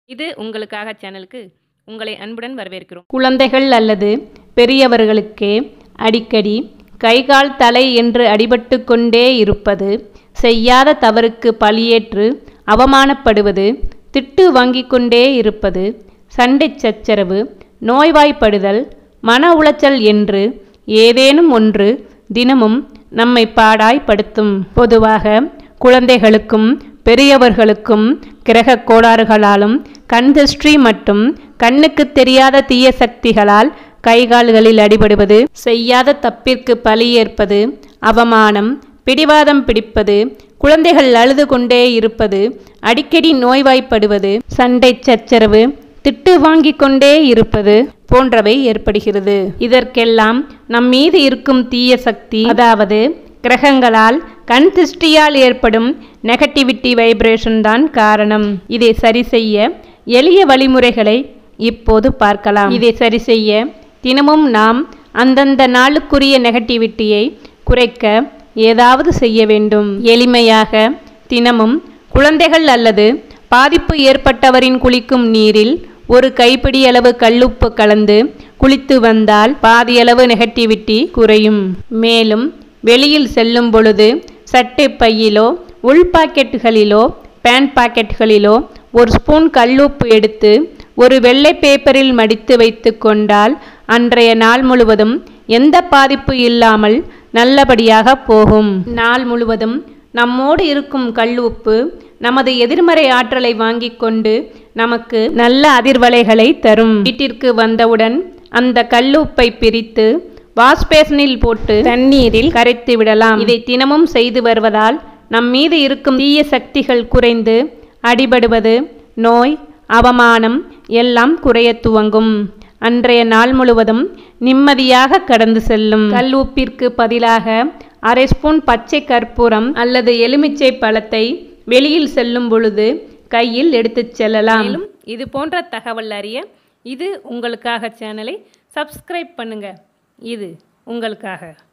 இது உங்களுக்காக சேனலுக்கு உங்களை அன்புடன் வரவேற்கிறோம் குழந்தைகள் அல்லது பெரியவர்களுக்கே அடிக்கடி கைகால் தலை என்று அடிபட்டு கொண்டே இருப்பது செய்யாத தவறுக்கு பழியேற்று அவமானப்படுவது திட்டு வாங்கிக் கொண்டே இருப்பது சண்டை சச்சரவு நோய்வாய்ப்படுதல் மன உளைச்சல் என்று ஏதேனும் ஒன்று தினமும் நம்மை பாடாய்படுத்தும் பொதுவாக குழந்தைகளுக்கும் பெரியவர்களுக்கும் கிரக கோளாறுகளாலும் கண் திருஷ்டி மற்றும் கண்ணுக்கு தெரியாத தீய சக்திகளால் கைகால்களில் அடிபடுவது செய்யாத தப்பிற்கு பழி ஏற்பது அவமானம் பிடிவாதம் பிடிப்பது குழந்தைகள் அழுது கொண்டே இருப்பது அடிக்கடி நோய்வாய்ப்படுவது சண்டை சச்சரவு திட்டு வாங்கிக் கொண்டே இருப்பது போன்றவை ஏற்படுகிறது இதற்கெல்லாம் நம் மீது இருக்கும் தீய சக்தி அதாவது கிரகங்களால் கண் திருஷ்டியால் ஏற்படும் நெகட்டிவிட்டி வைப்ரேஷன் தான் காரணம் இதை சரி செய்ய எளிய வழிமுறைகளை இப்போது பார்க்கலாம் இதை சரி செய்ய தினமும் நாம் அந்தந்த நாளுக்குரிய நெகட்டிவிட்டியை குறைக்க ஏதாவது செய்ய வேண்டும் எளிமையாக தினமும் குழந்தைகள் அல்லது பாதிப்பு ஏற்பட்டவரின் குளிக்கும் நீரில் ஒரு கைப்பிடி அளவு கல்லுப்பு கலந்து குளித்து வந்தால் பாதியளவு நெகட்டிவிட்டி குறையும் மேலும் வெளியில் செல்லும் பொழுது சட்டை பையிலோ உள் பாக்கெட்டுகளிலோ பேண்ட் பாக்கெட்டுகளிலோ ஒரு ஸ்பூன் கல்லுப்பு எடுத்து ஒரு வெள்ளை பேப்பரில் மடித்து வைத்து கொண்டால் அன்றைய நாள் முழுவதும் எந்த பாதிப்பு இல்லாமல் நல்லபடியாக போகும் நாள் முழுவதும் நம்மோடு இருக்கும் கல்லுப்பு நமது எதிர்மறை ஆற்றலை வாங்கிக் கொண்டு நமக்கு நல்ல அதிர்வலைகளை தரும் வீட்டிற்கு வந்தவுடன் அந்த கல்லுப்பை பிரித்து வாஷ்பேசனில் போட்டு தண்ணீரில் கரைத்து விடலாம் இதை தினமும் செய்து வருவதால் நம் மீது இருக்கும் தீய சக்திகள் குறைந்து அடிபடுவது நோய் அவமானம் எல்லாம் குறைய துவங்கும் அன்றைய நாள் முழுவதும் நிம்மதியாக கடந்து செல்லும் கல் உப்பிற்கு பதிலாக அரை ஸ்பூன் பச்சை கற்பூரம் அல்லது எலுமிச்சை பழத்தை வெளியில் செல்லும் பொழுது கையில் எடுத்துச் செல்லலாம் மேலும் இது போன்ற தகவல் அறிய இது உங்களுக்காக சேனலை சப்ஸ்கிரைப் பண்ணுங்க இது உங்களுக்காக